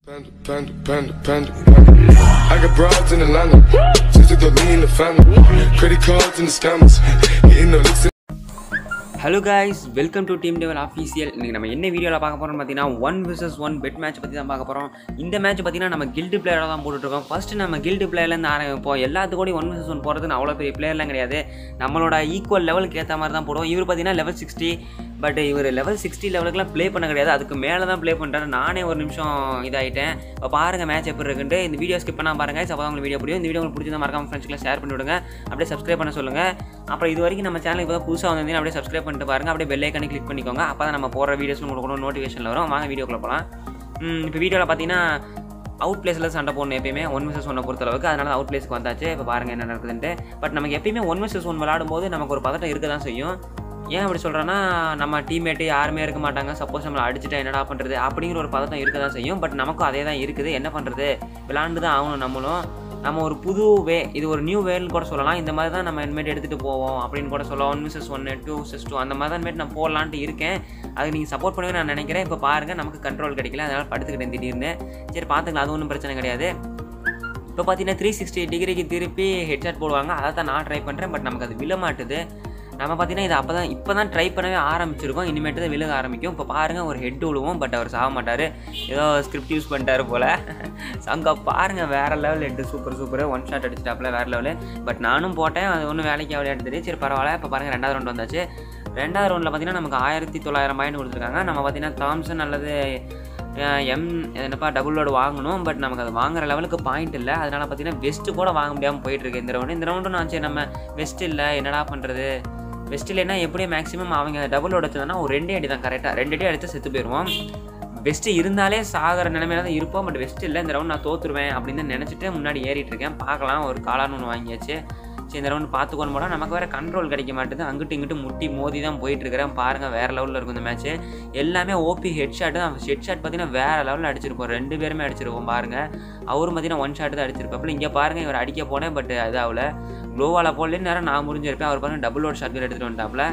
Panda, panda, panda, panda, panda. I got broads in Atlanta. Just took me in the family. Credit cards and the scammers. Getting no licks. Hello guys welcome to team devil official இன்றைக்கி நம்ம என்ன வீடியோவில் பார்க்க போகிறோம்னு பார்த்தீங்கன்னா one vs one bet match பற்றி தான் பார்க்க போகிறோம் இந்த மேட்ச் பார்த்தீங்கன்னா நம்ம கில்டு பிளேயராக தான் போட்டுட்ருக்கோம் ஃபஸ்ட்டு நம்ம கில்டு பிளேயர்லேருந்து ஆரம்பிப்போம் எல்லாத்துக்கூடயும் ஒன் vs ஒன் போகிறதுன்னு அவ்வளோ பெரிய பிளேயர்லாம் கிடையாது நம்மளோட ஈக்குவல் லெவலுக்கு ஏற்ற மாதிரி தான் போடுவோம் இவர் பார்த்தீங்கன்னா லெவல் சிக்ஸ்டி பட் இவர் லெவல் சிக்ஸ்டி லெவலுக்குலாம் ப்ளே பண்ண கிடையாது அதுக்கு மேலே தான் ப்ளே பண்ணுறாரு நானே ஒரு நிமிஷம் இதாகிட்டேன் இப்போ பாருங்கள் மேட்ச் எப்படி இருக்குன்ட்டு இந்த வீடியோ ஸ்கிப் பண்ணால் பாருங்கள் அப்போ உங்களுக்கு வீடியோ பிடிக்கும் இந்த வீடியோ உங்களுக்கு பிடிச்சிருந்தா மறக்காம ஃப்ரெண்ட்ஸ்க்குலாம் ஷேர் பண்ணி விடுங்க அப்படியே சப்ஸ்கிரைப் பண்ண சொல்லுங்கள் அப்புறம் இது வரைக்கும் நம்ம சேனலுக்கு இப்போ புதுசாக வந்திருந்தீங்கன்னா அப்படியே சப்ஸ்கிரைப் பண்ணிட்டு பாருங்கள் அப்படியே பெல் ஐக்கானே கிளிக் பண்ணிக்கோங்க அப்போ தான் நம்ம போகிற வீடியோஸ் உங்களுக்கு நோட்டிஃபிகேஷன் வரும் வாங்க வீடியோக்குள்ள போகலாம் இப்போ வீடியோவில் பார்த்தீங்கன்னா அவுட் பிளேஸில் சண்டை போடணும் எப்பயுமே ஒன் மிஸ்ஸஸ் ஒன்னை பொறுத்தளவுக்கு அதனால அவுட் பிளேஸ்க்கு வந்தாச்சு இப்போ பாருங்கள் என்ன நடக்குதுன்ட்டு பட் நமக்கு எப்பயுமே ஒன் மிஸ்ஸஸ் ஒன் விளாடும்போது நமக்கு ஒரு பதட்டம் இருக்க தான் செய்யும் ஏன் அப்படி சொல்கிறேன்னா நம்ம டீம்மேட்டு யாருமே இருக்க மாட்டாங்க சப்போஸ் நம்மளை அடிச்சுட்டா என்னடா பண்ணுறது அப்படிங்கிற ஒரு பதட்டம் இருக்க தான் செய்யும் பட் நமக்கும் அதே தான் இருக்குது என்ன பண்ணுறது விளாண்டு தான் ஆகணும் நம்மளும் நம்ம ஒரு புது வே இது ஒரு நியூ வேன்னு கூட சொல்லலாம் இந்த மாதிரி தான் நம்ம இனிமேட் எடுத்துகிட்டு போவோம் அப்படின்னு கூட சொல்லலாம் ஒன் மிஸ்ஸஸ் ஒன்று டூ சிஸ் டூ அந்த மாதிரி தான் இனிமேட் நான் போடலான்ட்டு இருக்கேன் அதுக்கு நீங்கள் சப்போர்ட் பண்ணுவேன் நான் நினைக்கிறேன் இப்போ பாருங்கள் நமக்கு கண்ட்ரோல் கிடைக்கல அதனால் படுத்துக்கிட்டேன் திடீர்னு சரி பார்த்துக்கலாம் அது ஒன்றும் பிரச்சனை கிடையாது இப்போ பார்த்தீங்கன்னா த்ரீ சிக்ஸ்டி டிகிரிக்கு திருப்பி ஹெட்செட் போடுவாங்க அதை தான் நான் ட்ரை பண்ணுறேன் பட் நமக்கு அது விழ மாட்டுது நம்ம பார்த்தீங்கன்னா இது அப்போ தான் இப்போ தான் ட்ரை பண்ணவே ஆரம்பிச்சிருக்கோம் இனிமேட்டு தான் விழுக ஆரம்பிக்கும் இப்போ பாருங்கள் ஒரு ஹெட் விழுவோம் பட் அவர் சாக மாட்டார் ஏதோ ஸ்கிரிப்ட் யூஸ் பண்ணிட்டாரு போல் அங்கே பாருங்கள் வேறு level head super super one shot அடிச்சிட்டாப்புல வேறு லெவலு பட் நானும் போட்டேன் அது ஒன்றும் வேலைக்கு விளையாட்டு தெரியும் சரி பரவாயில்ல இப்போ பாருங்கள் ரெண்டாவது ரவுண்ட் வந்தாச்சு ரெண்டாவது ரவுண்டில் பார்த்தீங்கன்னா நமக்கு ஆயிரத்தி தொள்ளாயிரம் பாயிண்ட் கொடுத்துருக்காங்க நம்ம பார்த்தீங்கன்னா தாம்சன் அல்லது எம் என்னப்பா டபுள் லோடு வாங்கணும் பட் நமக்கு அது வாங்குற லெவலுக்கு பாயிண்ட் இல்லை அதனால் பார்த்தீங்கன்னா வெஸ்ட்டு கூட வாங்க முடியாமல் போயிட்டுருக்கு இந்த ரவுண்டு இந்த ரவுண்டும் நான் சரி நம்ம வெஸ்ட் இல்லை என்னடா பண்ணுறது வெஸ்ட் இல்லைன்னா எப்படியும் மேக்ஸிமம் அவங்க டபுள் லோடு வச்சதுன்னா ஒரு ரெண்டே அடி தான் கரெக்டாக ரெண்டு அடி அடித்து செத்து போயிடுவோம் வெஸ்ட்டு இருந்தாலே சாகிற நிலைமையில தான் இருப்போம் பட் வெஸ்ட் இல்லை இந்த ரவுண்ட் நான் தோற்றுருவேன் அப்படின்னு தான் நினச்சிட்டு முன்னாடி ஏறிட்டு இருக்கேன் பார்க்கலாம் ஒரு காளான்னு ஒன்று வாங்கியாச்சு சரி இந்த ரவுண்ட் பார்த்துக்கோன்னு போனால் நமக்கு வேறு கண்ட்ரோல் கிடைக்க மாட்டேது அங்கிட்டு இங்கிட்டு முட்டி மோதி தான் போயிட்டு இருக்கிறேன் பாருங்கள் வேறு லெவலில் இருக்கும் இந்த மேட்ச்சு எல்லாமே ஓபி ஹெட் ஷாட் தான் ஹெட் ஷாட் பார்த்தீங்கன்னா வேறு லெவலில் அடிச்சிருப்போம் ரெண்டு பேருமே அடிச்சிருப்போம் பாருங்கள் அவரும் பார்த்தீங்கன்னா ஒன் ஷாட் தான் அடிச்சிருப்பாப்புல இங்கே பாருங்கள் இவர் அடிக்க போனேன் பட் அது ஆகல க்ளோவால் போடலன்னு நேரம் நான் முடிஞ்சிருப்பேன் அவர் பாருங்கள் டபுள் ஓட் ஷாட் எடுத்துகிட்டு வந்துட்டாப்புல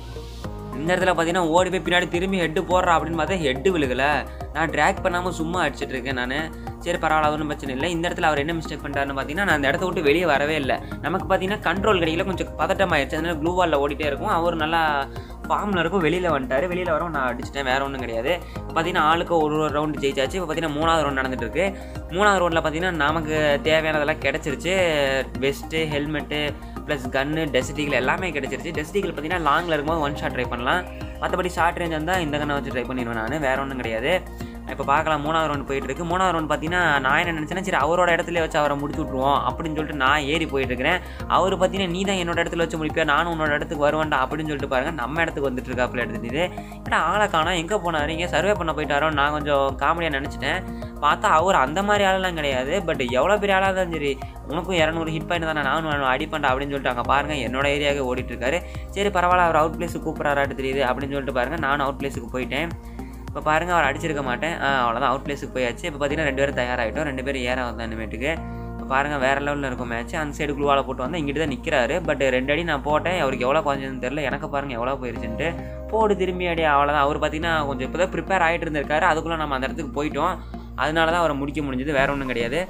இந்த இடத்துல பார்த்தீங்கன்னா ஓடி போய் பின்னாடி திரும்பி ஹெட்டு போடுறா அப்படின்னு பார்த்தா ஹெட்டு விழுகல நான் ட்ராக் பண்ணாமல் சும்மா அடிச்சிட்டு இருக்கேன் நான் சரி பரவாயில்ல ஒன்றும் பிரச்சனை இல்லை இந்த இடத்துல அவர் என்ன மிஸ்டேக் பண்ணிட்டாருன்னு பார்த்தீங்கன்னா நான் அந்த இடத்த விட்டு வெளியே வரவே இல்லை நமக்கு பார்த்தீங்கன்னா கண்ட்ரோல் கிடைக்கல கொஞ்சம் பதட்டம் ஆயிடுச்சு அதனால க்ளூ வாலில் ஓடிட்டே இருக்கும் அவர் நல்லா ஃபார்மில் இருக்கும் வெளியில் வந்துட்டார் வெளியில் வரும் நான் அடிச்சிட்டேன் வேறு ஒன்றும் கிடையாது இப்போ பார்த்தீங்கன்னா ஆளுக்கு ஒரு ஒரு ரவுண்டு ஜெயிச்சாச்சு இப்போ பார்த்தீங்கன்னா மூணாவது ரவுண்ட் நடந்துட்டு இருக்கு மூணாவது ரவுண்டில் பார்த்தீங்கன்னா நமக்கு தேவையானதெல்லாம் கிடச்சிருச்சு வெஸ்ட்டு ஹெல்மெட்டு ப்ளஸ் கன்னு டெசிட்டிகள் எல்லாமே கிடச்சிருச்சு டெசிட்டிகள் பார்த்தீங்கன்னா லாங்கில் இருக்கும்போது ஒன் ஷாட் ட்ரை பண்ணலாம் மற்றபடி ஷார்ட் ரேஞ்ச் இருந்தால் இந்த கண்ணை வச்சு ட்ரை பண்ணிடுவேன் நான் வேறு ஒன்றும் கிடையாது இப்போ பார்க்கலாம் மூணாவது ரவுண்ட் போயிட்டு இருக்கு மூணாவது ரவுண்ட் பார்த்தீங்கன்னா நான் என்ன நினச்சேன்னா சரி அவரோட இடத்துல வச்சு அவரை முடிச்சு விட்ருவோம் அப்படின்னு சொல்லிட்டு நான் ஏறி போயிட்டு இருக்கிறேன் அவர் பார்த்தீங்கன்னா நீ தான் என்னோட இடத்துல வச்சு முடிப்பியா நானும் உன்னோட இடத்துக்கு வருவேன்டா அப்படின்னு சொல்லிட்டு பாருங்க நம்ம இடத்துக்கு வந்துட்டு இருக்காப்புல எடுத்துட்டு ஏன்னா ஆளை காணோம் எங்கே போனார் இங்கே சர்வே பண்ண போயிட்டாரோ நான் கொஞ்சம் காமெடியாக நினச்சிட்டேன் பார்த்தா அவர் அந்த மாதிரி ஆளெல்லாம் கிடையாது பட் எவ்வளோ பெரிய ஆளாக இருந்தாலும் சரி உனக்கும் இரநூறு ஹிட் பாயிண்ட் தானே நானும் அடிப்பேன்டா அப்படின்னு சொல்லிட்டு அங்கே பாருங்கள் என்னோட ஏரியாவுக்கு ஓடிட்டு இருக்காரு சரி பரவாயில்ல அவர் அவுட் பிளேஸுக்கு கூப்பிட்றாராட்டு தெரியுது அப்படின்னு சொல்லிட்டு பாருங்கள் நானும் அவுட் பிளேஸுக்கு போயிட்டேன் இப்போ பாருங்கள் அவர் அடிச்சிருக்க மாட்டேன் அவ்வளோதான் அவுட் பிளேஸுக்கு போயாச்சு இப்போ பார்த்தீங்கன்னா ரெண்டு பேரும் தயாராகிட்டோம் ரெண்டு பேரும் ஏற வந்தோம் இனிமேட்டுக்கு இப்போ பாருங்கள் வேறு லெவலில் இருக்கும் மேட்ச் அந்த சைடு குழுவால் போட்டு வந்து இங்கிட்டு தான் நிற்கிறாரு பட் ரெண்டு அடி நான் போட்டேன் அவருக்கு எவ்வளோ குறைஞ்சதுன்னு தெரில எனக்கு பாருங்கள் எவ்வளோ போயிருச்சுன்ட்டு போடு திரும்பி அடி அவ்வளோதான் அவர் பார்த்தீங்கன்னா கொஞ்சம் இப்போ தான் ப்ரிப்பேர் ஆகிட்டு இருந்திருக்காரு அதுக்குள்ளே நம்ம அந்த இடத்துக்கு போயிட்டோம் அதனால தான் அவரை முடிக்க முடிஞ்சது வேறு ஒன்றும் கிடையாது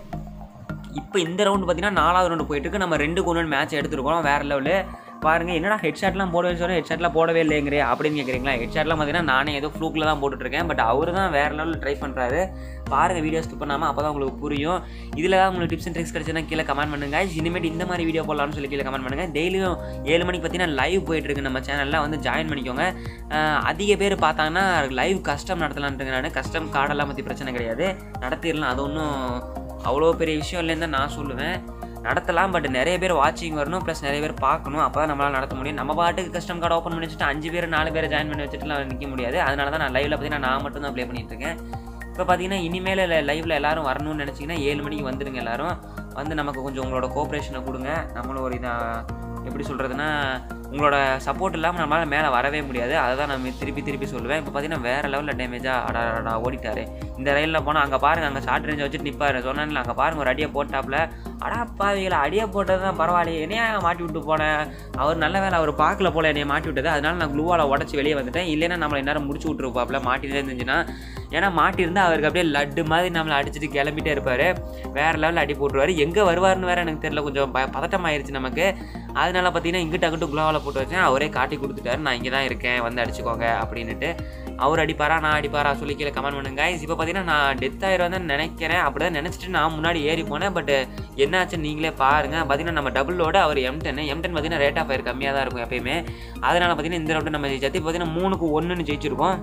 இப்போ இந்த ரவுண்டு பார்த்தீங்கன்னா நாலாவது ரவுண்டு போயிட்டு இருக்கு நம்ம ரெண்டு கொண்டு மேட்ச் எடுத்துருக்கோம் வேறு லெவலு பாருங்கள் என்னடா ஹெட்ஷாட்லாம் போடவே சொல்ல ஹெட்ஷாட்லாம் போடவே இல்லைங்கிறே அப்படின்னு கேட்குறீங்களா ஹெட்ஷாட்லாம் பார்த்தீங்கன்னா நானே ஏதோ ஃப்ளூக்கில் தான் போட்டுட்ருக்கேன் பட் அவர் தான் வேறு லெவலில் ட்ரை பண்ணுறாரு பாருங்கள் வீடியோ ஸ்கிப் பண்ணாமல் அப்போ தான் உங்களுக்கு புரியும் இதில் தான் உங்களுக்கு டிப்ஸ் அண்ட் ட்ரிக்ஸ் கிடச்சுன்னா கீழே கமெண்ட் பண்ணுங்க இனிமேட் இந்த மாதிரி வீடியோ போடலாம்னு சொல்லி கீழே கமெண்ட் பண்ணுங்கள் டெய்லியும் ஏழு மணிக்கு பார்த்தீங்கன்னா லைவ் போயிட்டுருக்கு நம்ம சேனலில் வந்து ஜாயின் பண்ணிக்கோங்க அதிக பேர் பார்த்தாங்கன்னா லைவ் கஸ்டம் நடத்தலான்ட்டுங்க நான் கஸ்டம் கார்டெல்லாம் பற்றி பிரச்சனை கிடையாது நடத்திடலாம் அது ஒன்றும் அவ்வளோ பெரிய விஷயம் இல்லைன்னு தான் நான் சொல்லுவேன் நடத்தலாம் பட் நிறைய பேர் வாட்சிங் வரணும் ப்ளஸ் நிறைய பேர் பார்க்கணும் அப்போ தான் நம்மளால் நடத்த முடியும் நம்ம பாட்டுக்கு கஸ்டம் கார்டு ஓப்பன் பண்ணி வச்சுட்டு அஞ்சு பேர் நாலு பேர் ஜாயின் பண்ணி வச்சுட்டுலாம் நிற்க முடியாது அதனால தான் நான் லைவில் பார்த்தீங்கன்னா நான் மட்டும் தான் ப்ளே பண்ணிட்டு இருக்கேன் இப்போ பார்த்தீங்கன்னா இனிமேல் லைவில் எல்லாரும் வரணும்னு நினச்சிங்கன்னா ஏழு மணிக்கு வந்துடுங்க எல்லாரும் வந்து நமக்கு கொஞ்சம் உங்களோட கோஆப்ரேஷனை கொடுங்க நம்மளும் ஒரு இதாக எப்படி சொல்கிறதுனா உங்களோட சப்போர்ட் இல்லாமல் நம்மளால் மேலே வரவே முடியாது அதை தான் நான் திருப்பி திருப்பி சொல்லுவேன் இப்போ பார்த்தீங்கன்னா வேறு லெவலில் டேமேஜாக அடா அடா ஓடிட்டாரு இந்த ரயிலில் போனால் அங்கே பாருங்க அங்கே ஷார்ட் ரேஞ்சை வச்சுட்டு நிற்பாரு சொன்னேன்ல அங்கே பாருங்க ஒரு அடியை போட்டாப்புல அடா பாவிகளை அடியை போட்டது தான் பரவாயில்லையே என்னையா மாட்டி விட்டு போனேன் அவர் நல்ல வேலை அவர் பார்க்கல போல என்னைய மாட்டி விட்டது அதனால நான் க்ளூவால் உடச்சி வெளியே வந்துட்டேன் இல்லைன்னா நம்மளை நேரம் முடிச்சு விட்ருப்பாப்புல மாட்டினே இருந்துச்சுன்னா ஏன்னா மாட்டியிருந்தா அவருக்கு அப்படியே லட்டு மாதிரி நம்மளை அடிச்சுட்டு கிளம்பிட்டே இருப்பார் வேறு லெவலில் அடி போட்டுருவார் எங்கே வருவாருன்னு வேறு எனக்கு தெரியல கொஞ்சம் ப பதட்டமாயிருச்சு நமக்கு அதனால பார்த்தீங்கன்னா இங்கிட்ட அங்கிட்டு குளோவால் போட்டு வச்சேன் அவரே காட்டி கொடுத்துட்டாரு நான் இங்கே தான் இருக்கேன் வந்து அடிச்சுக்கோங்க அப்படின்ட்டு அவர் அடிப்பாரா நான் அடிப்பாரா சொல்லி கீழே கமெண்ட் பண்ணுங்க இப்போ பார்த்தீங்கன்னா நான் டெத் ஆயிரம் தான் நினைக்கிறேன் அப்படி தான் நினச்சிட்டு நான் முன்னாடி ஏறி போனேன் பட் என்னாச்சுன்னு நீங்களே பாருங்கள் பார்த்தீங்கன்னா நம்ம டபுளோட அவர் எம் டென் எம் டென் பார்த்தீங்கன்னா ரேட் ஆஃப் ஃபயர் கம்மியாக தான் இருக்கும் எப்பயுமே அதனால் பார்த்தீங்கன்னா இந்த ரவுண்டு நம்ம ஜெயிச்சு பார்த்தீங்கன்னா மூணுக்கு ஒன்றுன்னு ஜெயிச்சிருக்கோம்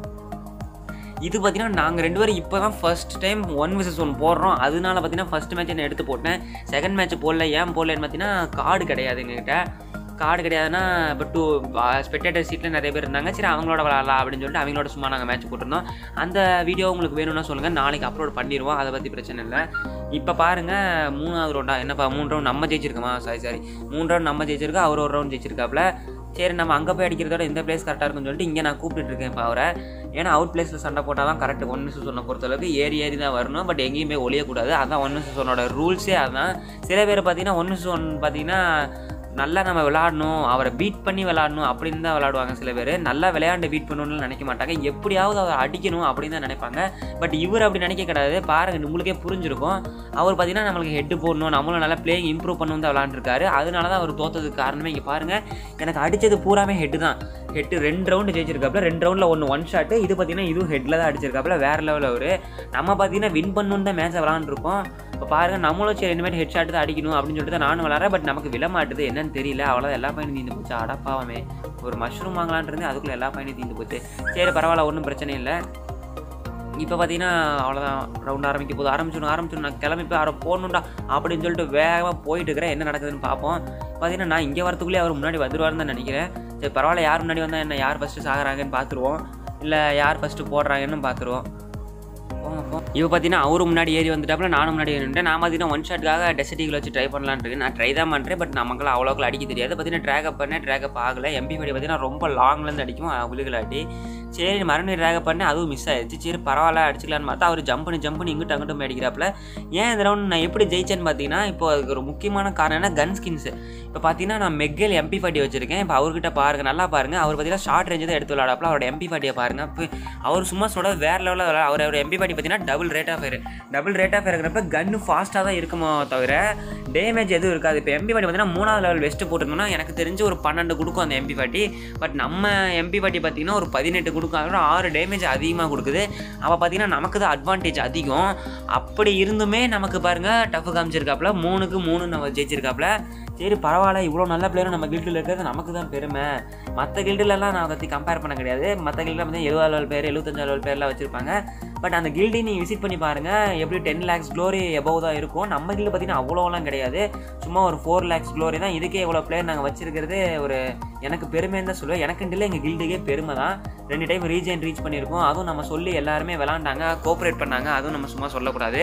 இது பார்த்தீங்கன்னா நாங்கள் ரெண்டு பேரும் இப்போ தான் first time one versus one போடுறோம் அதனால பார்த்தீங்கன்னா ஃபஸ்ட் மேட்ச் நான் எடுத்து போட்டேன் செகண்ட் மேட்ச் போடல ஏன் போடலன்னு பார்த்தீங்கன்னா கார்டு கிடையாது எங்ககிட்ட கார்டு கிடையாதுன்னா இப்போ டூ ஸ்பெக்டேட்டர் சீட்டில் நிறைய பேர் இருந்தாங்க சரி அவங்களோட விளாட்லாம் அப்படின்னு சொல்லிட்டு அவங்களோட சும்மா நாங்கள் மேட்ச் போட்டிருந்தோம் அந்த வீடியோ உங்களுக்கு வேணும்னா சொல்லுங்கள் நாளைக்கு அப்லோட் பண்ணிடுவோம் அதை பற்றி பிரச்சனை இல்லை இப்போ பாருங்கள் மூணாவது ரவுண்டா என்னப்பா மூணு ரவுண்ட் நம்ம ஜெயிச்சிருக்கோமா சாரி சாரி மூணு ரவுண்ட் நம்ம ஜெயிச்சிருக்கோம் அவர் ஒரு ரவுண்ட் ஜெயிச்சிருக்காப்புல சரி நம்ம அங்கே போய் அடிக்கிறதோட இந்த பிளேஸ் கரெக்டாக இருக்குன்னு சொல்லிட்டு இங்கே நான் கூப்பிட்டு இருக்கேன் இப்போ அவரை ஏன்னா அவுட் பிளேஸில் சண்டை போட்டால் தான் கரெக்ட் ஒன் நிமிஷம் சொன்ன பொறுத்தளவுக்கு ஏறி ஏறி தான் வரணும் பட் எங்கேயும் போய் ஒழியக்கூடாது அதான் ஒன் நிமிஷம் சொன்னோட ரூல்ஸே அதுதான் சில பேர் பார்த்தீங்கன்னா ஒன் நிமிஷம் ஒன் பார்த்தீங்கன்னா நல்லா நம்ம விளாடணும் அவரை பீட் பண்ணி விளாடணும் அப்படின்னு தான் விளாடுவாங்க சில பேர் நல்லா விளையாண்டு பீட் பண்ணணும்னு நினைக்க மாட்டாங்க எப்படியாவது அவரை அடிக்கணும் அப்படின்னு தான் நினைப்பாங்க பட் இவர் அப்படி நினைக்க கிடையாது பாருங்க உங்களுக்கே புரிஞ்சிருக்கும் அவர் பார்த்தீங்கன்னா நம்மளுக்கு ஹெட்டு போடணும் நம்மளும் நல்லா பிளேயிங் இம்ப்ரூவ் பண்ணணும் தான் விளாண்டுருக்காரு அதனால தான் அவர் தோத்ததுக்கு காரணமே இங்கே பாருங்கள் எனக்கு அடித்தது பூராமே ஹெட்டு தான் ஹெட்டு ரெண்டு ரவுண்டு ஜெயிச்சிருக்காப்புல ரெண்டு ரவுண்டில் ஒன்று ஒன் ஷாட்டு இது பார்த்தீங்கன்னா இதுவும் ஹெட்டில் தான் அடிச்சிருக்காப்புல வேறு லெவலில் அவர் நம்ம பார்த்தீங்கன்னா வின் பண்ணணும் தான் மேட்சை விளாண்டுருக்கோம் இப்போ பாருங்கள் நம்மளும் சரி இனிமேல் ஹெட் ஷாட் தான் அடிக்கணும் அப்படின்னு சொல்லிட்டு தான் நானும் விளாட்றேன் பட் நமக்கு விழ மாட்டுது என்னன்னு தெரியல அவ்வளோதான் எல்லா பையனும் தீந்து போச்சு அடப்பாவமே ஒரு மஷ்ரூம் வாங்கலான் இருந்து அதுக்குள்ளே எல்லா பையனும் தீந்து போச்சு சரி பரவாயில்ல ஒன்றும் பிரச்சனை இல்லை இப்போ பார்த்தீங்கன்னா அவ்வளோதான் ரவுண்ட் ஆரம்பிக்க போது ஆரம்பிச்சிடும் ஆரம்பிச்சிடும் நான் கிளம்பி போய் அவரை போடணுண்டா அப்படின்னு சொல்லிட்டு வேகமாக போயிட்டு இருக்கிறேன் என்ன நடக்குதுன்னு பார்ப்போம் பார்த்தீங்கன்னா நான் இங்கே வரத்துக்குள்ளே அவர் முன்னாடி வந்துருவாருன்னு தான் நினைக்கிறேன் சரி பரவாயில்ல யார் முன்னாடி வந்தால் என்ன யார் ஃபஸ்ட்டு சாகுறாங்கன்னு பார்த்துருவோம் இல்லை யார் ஃபஸ்ட்டு போடுறாங்கன்னு பார்த்துருவோம் இப்போ பார்த்தீங்கன்னா அவரு முன்னாடி ஏறி வந்துட்டாப்புல நானும் முன்னாடி ஏறிட்டேன் நான் பார்த்தீங்கன்னா ஒன் ஷாட்டுக்காக டெசர்டிகள் வச்சு ட்ரை பண்ணலான்னு இருக்கு நான் ட்ரை தான் பண்ணுறேன் பட் நமக்குலாம் அவ்வளோக்கு அடிக்க தெரியாது பார்த்தீங்கன்னா ட்ராகப் பண்ணேன் ட்ராகப் ஆகலை எம்பி படி பார்த்தீங்கன்னா ரொம்ப லாங்லேருந்து அடிக்கும் விழுகலாட்டி சரி மறுபடியும் ட்ராகப் பண்ணேன் அதுவும் மிஸ் ஆயிடுச்சு சரி பரவாயில்ல அடிச்சுக்கலான்னு பார்த்தா அவர் ஜம்ப் பண்ணி ஜம்ப் பண்ணி இங்கிட்ட அங்கிட்டும் அடிக்கிறாப்புல ஏன் இந்த ரவுண்ட் நான் எப்படி ஜெயிச்சேன்னு பார்த்தீங்கன்னா இப்போ அதுக்கு ஒரு முக்கியமான காரணம் என்ன கன் ஸ்கின்ஸ் இப்போ பார்த்தீங்கன்னா நான் மெக்கல் எம்பி ஃபார்ட்டி வச்சிருக்கேன் இப்போ அவர்கிட்ட பாருங்க நல்லா பாருங்க அவர் பார்த்தீங்கன்னா ஷார்ட் ரேஞ்சு தான் எடுத்து விளாடாப்புல அவரோட எம்பி ஃபார்ட்டியை பாருங்க இப்போ அவர் சும்மா சொல்ல வேற லெவலில் விளாட அவர் அவர் எம்பி ஃபார்ட்டி பார்த்தீங்கன்னா double rate of fire double rate of இருக்கிறப்ப கன்னு ஃபாஸ்ட்டாக தான் இருக்குமோ தவிர டேமேஜ் எதுவும் இருக்காது இப்போ எம்பி ஃபார்ட்டி பார்த்தீங்கன்னா மூணாவது லெவல் வெஸ்ட்டு போட்டிருந்தோம்னா எனக்கு தெரிஞ்சு ஒரு பன்னெண்டு கொடுக்கும் அந்த எம்பி ஃபார்ட்டி பட் நம்ம எம்பி ஃபார்ட்டி பார்த்தீங்கன்னா ஒரு பதினெட்டு கொடுக்கும் அதோட ஆறு டேமேஜ் அதிகமாக கொடுக்குது அப்போ பார்த்தீங்கன்னா நமக்கு தான் அட்வான்டேஜ் அதிகம் அப்படி இருந்துமே நமக்கு பாருங்கள் டஃப் காமிச்சிருக்காப்புல மூணுக்கு மூணு நம்ம ஜெயிச்சிருக்காப்புல சரி பரவாயில்ல இவ்வளோ நல்ல பிளேயர் நம்ம கில்டில் இருக்கிறது நமக்கு தான் பெருமை மற்ற கில்டுலலாம் நான் பற்றி கம்பேர் பண்ண கிடையாது மற்ற கில்டில் வந்து எழுபது லெவல் பேர் எழுபத்தஞ்சு லெவல் பேர்லாம் வச்சுருப்பாங்க பட் அந்த கில்டி நீங்கள் விசிட் பண்ணி பாருங்கள் எப்படி டென் லேக்ஸ் க்ளோரி எபவ் தான் இருக்கும் நம்ம கில்டு பார்த்தீங்கன்னா அவ்வளோலாம் கிடையாது சும்மா ஒரு ஃபோர் லேக்ஸ் க்ளோரி தான் இதுக்கே இவ்வளோ பிளேயர் நாங்கள் வச்சிருக்கிறது ஒரு எனக்கு பெருமைன்னு தான் சொல்லுவேன் எனக்கு இல்லை எங்கள் கில்டுக்கே பெருமை தான் ரெண்டு டைம் ரீஜன் ரீச் பண்ணியிருக்கோம் அதுவும் நம்ம சொல்லி எல்லாருமே விளாண்டாங்க கோஆப்ரேட் பண்ணாங்க அதுவும் நம்ம சும்மா சொல்லக்கூடாது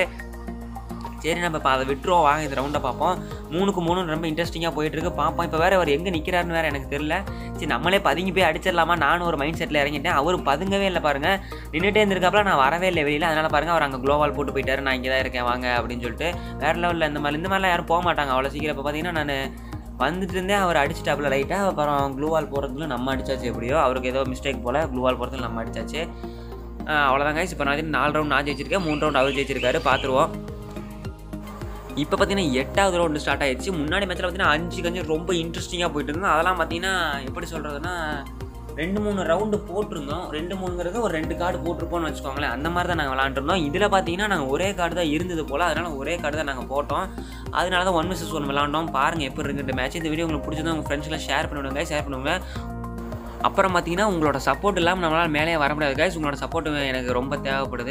சரி நம்ம இப்போ அதை விட்டுருவோம் வாங்க இந்த ரவுண்டை பார்ப்போம் மூணுக்கு மூணு ரொம்ப இன்ட்ரெஸ்டிங்காக போயிட்டு இருக்கு பார்ப்போம் இப்போ வேறு அவர் எங்கே நிற்கிறாருன்னு வேறு எனக்கு தெரியல சரி நம்மளே பதுங்கி போய் அடிச்சிடலாமா நானும் ஒரு மைண்ட் செட்டில் இறங்கிட்டேன் அவர் பதுங்கவே இல்லை பாருங்க நின்றுட்டே இருந்திருக்காப்புல நான் வரவே இல்லை வெளியில் அதனால் பாருங்க அவர் அங்கே குளோவால் போட்டு போயிட்டாரு நான் இங்கே தான் இருக்கேன் வாங்க அப்படின்னு சொல்லிட்டு வேறு லெவலில் இந்த மாதிரி இந்த மாதிரிலாம் யாரும் போக மாட்டாங்க அவ்வளோ சீக்கிரம் இப்போ பார்த்தீங்கன்னா நான் வந்துட்டு இருந்தே அவர் அடிச்சிட்டாப்புல லைட்டாக அப்புறம் க்ளூவால் போகிறதுல நம்ம அடிச்சாச்சு எப்படியோ அவருக்கு ஏதோ மிஸ்டேக் போல் க்ளூவால் போகிறதுல நம்ம அடிச்சாச்சு அவ்வளோதான் கைஸ் இப்போ நான் நாலு ரவுண்ட் நான் ஜெயிச்சிருக்கேன் மூணு ரவுண்ட் அவர் ஜெயிச்சிருக்காரு பார்த்துருவோம் இப்போ பார்த்தீங்கன்னா எட்டாவது ரவுண்டு ஸ்டார்ட் ஆயிடுச்சு முன்னாடி மேட்ச்சில் பார்த்தீங்கன்னா அஞ்சு கஞ்சு ரொம்ப இன்ட்ரெஸ்டிங்காக போயிட்டு இருந்தோம் அதெல்லாம் பார்த்தீங்கன்னா எப்படி சொல்கிறதுனா ரெண்டு மூணு ரவுண்டு போட்டிருந்தோம் ரெண்டு மூணுங்கிறது ஒரு ரெண்டு கார்டு போட்டிருப்போம்னு வச்சுக்கோங்களேன் அந்த மாதிரி தான் நாங்கள் விளாண்டுருந்தோம் இதில் பார்த்தீங்கன்னா நாங்கள் ஒரே கார்டு தான் இருந்தது போல் அதனால் ஒரே கார்டு தான் நாங்கள் போட்டோம் அதனால தான் ஒன் மிஸ்ஸஸ் ஒன் விளாண்டோம் பாருங்கள் எப்படி இருக்குது இந்த மேட்ச் இந்த வீடியோ உங்களுக்கு பிடிச்சதா உங்கள் ஃப்ரெண்ட்ஸ்லாம் ஷேர் பண்ணிவிடுங்க ஷேர் பண்ணுவாங்க அப்புறம் பார்த்தீங்கன்னா உங்களோட சப்போர்ட் இல்லாமல் நம்மளால் மேலே வர முடியாது கைஸ் உங்களோட சப்போர்ட் எனக்கு ரொம்ப தேவைப்படுது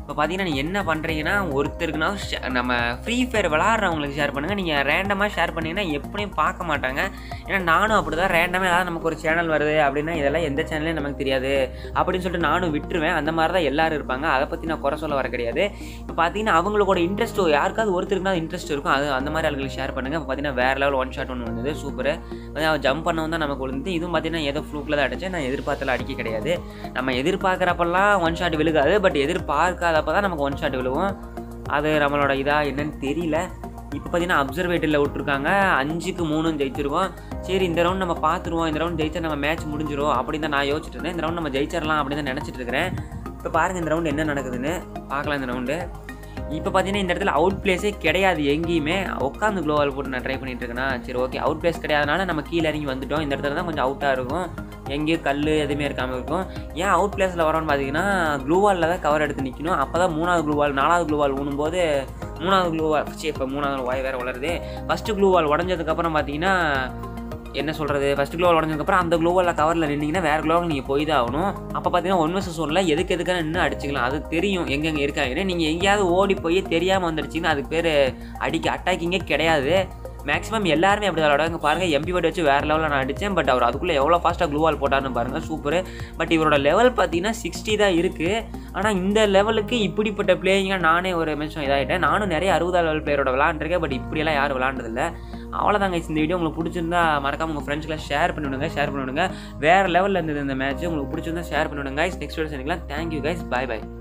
இப்போ பார்த்தீங்கன்னா நீங்கள் என்ன பண்ணுறீங்கன்னா ஒருத்தருக்குனா ஷே- நம்ம ஃப்ரீ ஃபயர் விளாட்றவங்களுக்கு ஷேர் பண்ணுங்கள் நீங்கள் ரேண்டமாக ஷேர் பண்ணீங்கன்னா எப்படியும் பார்க்க மாட்டாங்க ஏன்னா நானும் அப்படி தான் ரேண்டமாக ஏதாவது நமக்கு ஒரு சேனல் வருது அப்படின்னா இதெல்லாம் எந்த சேனலே நமக்கு தெரியாது அப்படின்னு சொல்லிட்டு நானும் விட்டுருவேன் அந்த மாதிரி தான் எல்லாரும் இருப்பாங்க அதை பற்றி நான் குறை சொல்ல வர கிடையாது இப்போ பார்த்தீங்கன்னா அவங்களோட இன்ட்ரெஸ்ட் யாருக்காவது ஒருத்தருக்கு தான் இன்ட்ரெஸ்ட் இருக்கும் அது அந்த மாதிரி ஆளுங்களுக்கு ஷேர் பண்ணுங்கள் இப்போ பார்த்தீங்கன்னா வேறு லெவல் ஒன் ஷாட் ஒன்று வந்தது சூப்பர் அவன் ஜம்ப் பண்ணவும் தான் நமக்கு விழுந்து இதுவும் பார்த்தீங்கன்னா ஏதோ ஃப்ளூக்கில் தான் அடிச்சேன் நான் எதிர்பார்த்தல அடிக்க கிடையாது நம்ம எதிர்பார்க்குறப்பெல்லாம் ஒன் ஷாட் விழுகாது பட் எதிர்பார்க்காதப்ப தான் நமக்கு ஒன் ஷாட் விழுவும் அது நம்மளோட இதாக என்னன்னு தெரியல இப்போ பார்த்தீங்கன்னா அப்சர்வேட்டரில் விட்ருக்காங்க அஞ்சுக்கு மூணும் ஜெயிச்சிருக்கோம் சரி இந்த ரவுண்ட் நம்ம பார்த்துருவோம் இந்த ரவுண்ட் ஜெயிச்சா நம்ம மேட்ச் முடிஞ்சிரும் அப்படின்னு தான் நான் யோசிச்சுட்டு இருந்தேன் இந்த ரவுண்ட் நம்ம ஜெயிச்சிடலாம் அப்படின்னு தான் நினச்சிட்டு இருக்கிறேன் இப்போ பாருங்கள் இந்த ரவுண்ட் என்ன நடக்குதுன்னு பார்க்கலாம் இந்த ரவுண்டு இப்போ பார்த்தீங்கன்னா இந்த இடத்துல அவுட் பிளேஸே கிடையாது எங்கேயுமே உட்காந்து க்ளோவால் போட்டு நான் ட்ரை பண்ணிட்டு இருக்கேன்னா சரி ஓகே அவுட் பிளேஸ் கிடையாதனால நம்ம கீழே இறங்கி வந்துட்டோம் இந்த இடத்துல தான் கொஞ்சம் அவுட்டாக இருக்கும் எங்கேயும் கல் எதுவுமே இருக்காமல் இருக்கும் ஏன் அவுட் பிளேஸில் வரோன்னு பார்த்தீங்கன்னா க்ளூவாலில் தான் கவர் எடுத்து நிற்கணும் அப்போ தான் மூணாவது க்ளூவால் நாலாவது க்ளூவால் ஊனும்போது மூணாவது க்ளூவால் சரி இப்போ மூணாவது வாய் வேறு வளருது ஃபஸ்ட்டு க்ளூவால் உடஞ்சதுக்கப்புறம் பார்த்தீங்கன்னா என்ன சொல்கிறது ஃபஸ்ட் க்ளோவல் உடஞ்சதுக்கப்புறம் அந்த க்ளோவலில் கவரில் நின்னீங்கன்னா வேறு க்ளோவில் நீங்கள் போய் தான் ஆகணும் அப்போ பார்த்தீங்கன்னா ஒன் வர்சஸ் ஒன்றில் எதுக்கு எதுக்காக நின்று அடிச்சிக்கலாம் அது தெரியும் எங்கெங்கே இருக்காங்கன்னு நீங்கள் எங்கேயாவது ஓடி போய் தெரியாமல் வந்துடுச்சிங்கன்னா அதுக்கு பேர் அடிக்க அட்டாக்கிங்கே கிடையாது மேக்ஸிமம் எல்லாருமே அப்படி விளாடுவாங்க பாருங்கள் எம்பி பட் வச்சு வேறு லெவலில் நான் அடித்தேன் பட் அவர் அதுக்குள்ளே எவ்வளோ ஃபாஸ்ட்டாக க்ளூவால் போட்டார்னு பாருங்கள் சூப்பர் பட் இவரோட லெவல் பார்த்தீங்கன்னா சிக்ஸ்டி தான் இருக்குது ஆனால் இந்த லெவலுக்கு இப்படிப்பட்ட பிளேயிங்காக நானே ஒரு நிமிஷம் இதாகிட்டேன் நானும் நிறைய அறுபதாவது லெவல் பிளேயரோட விளாண்டுருக்கேன் பட் இப்படியெல்லாம் யாரும் விளாண்டதில்ல அவ்வளோதாங்க இந்த வீடியோ உங்களுக்கு பிடிச்சிருந்தா மறக்காம உங்கள் ஃப்ரெண்ட்ஸ்க்குலாம் ஷேர் பண்ணிவிடுங்க ஷேர் பண்ணிவிடுங்க வேறு லெவலில் இருந்தது இந்த மேட்ச் உங்களுக்கு பிடிச்சிருந்தா ஷேர் பண்ணிவிடுங்க கைஸ் நெக்ஸ்ட் வீடியோ சந்திக்கலாம் தேங்க்யூ கைஸ் பை பை